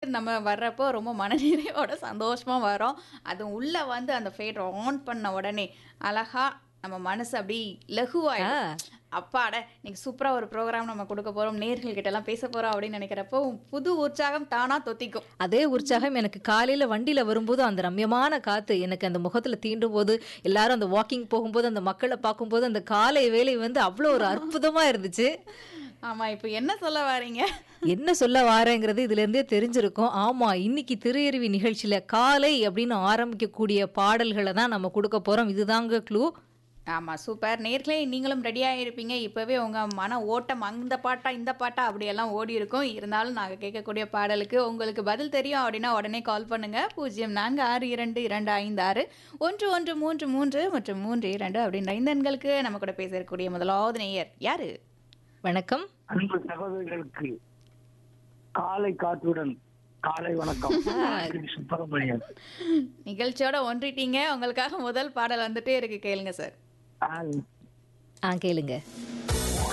நம்ம வர்றப்போ ரொம்ப மனநிறைவோட சந்தோஷமா வரோம். அதுவும் உள்ள வந்து அந்த ஃபேட் ஆன் பண்ண உடனே அழகா நம்ம மனசு அப்படி ஆ. லகுவாயிடும். அப்பாடா! இன்னைக்கு சூப்பரா ஒரு ப்ரோகிராம் நம்ம குடுக்க போறோம். நேயர்கள் கிட்டலாம் பேச போறோம் அப்படின்னு நெனைக்கிறப்போ, புது உற்சாகம் தானா தொத்திக்கும். அதே உற்சாகம் எனக்கு காலையில வண்டியில வரும்போது அந்த ரம்யமான காத்து எனக்கு அந்த முகத்துல தீண்டும்போது, எல்லாரும் அந்த வாக்கிங் போகும்போது, அந்த மக்கள பார்க்கும்போது, அந்த காலை வேலை வந்து அவ்வளோ ஒரு அற்புதமா இருந்துச்சு. ஆமா, இப்ப என்ன சொல்ல வாரீங்க? என்ன சொல்ல வாரேங்கிறது இதிலிருந்தே தெரிஞ்சிருக்கும். ஆமா, இன்னைக்கு திரையருவி நிகழ்ச்சியில காலை அப்படின்னு ஆரம்பிக்கக்கூடிய பாடல்கள தான் நம்ம குடுக்க போறோம். இதுதாங்க க்ளூ. ஆமா, சூப்பர். நேயர்களே நீங்களும் ரெடியா இருப்பீங்க. இப்பவே உங்க மன ஓட்டம் அந்த பாட்டா, இந்த பாட்டா அப்படியெல்லாம் ஓடியிருக்கும். இருந்தாலும் நாங்க கேட்கக்கூடிய பாடலுக்கு உங்களுக்கு பதில் தெரியும் அப்படின்னா உடனே கால் பண்ணுங்க. 0462256113 மற்றும் 32 அப்படின்ற இந்த எண்களுக்கு நம்ம கூட பேச இருக்கக்கூடிய முதலாவது நேயர் யாரு? வணக்கம். அன்பு சகோதரிகளுக்கு காலை காற்றுடன் காலை வணக்கம் சுப்பிரமணியன் நிகழ்ச்சியோட ஒன்றிட்டீங்க. உங்களுக்காக முதல் பாடல் வந்துட்டே இருக்கு கேளுங்க சார். ஆ, ஆ கேளுங்க.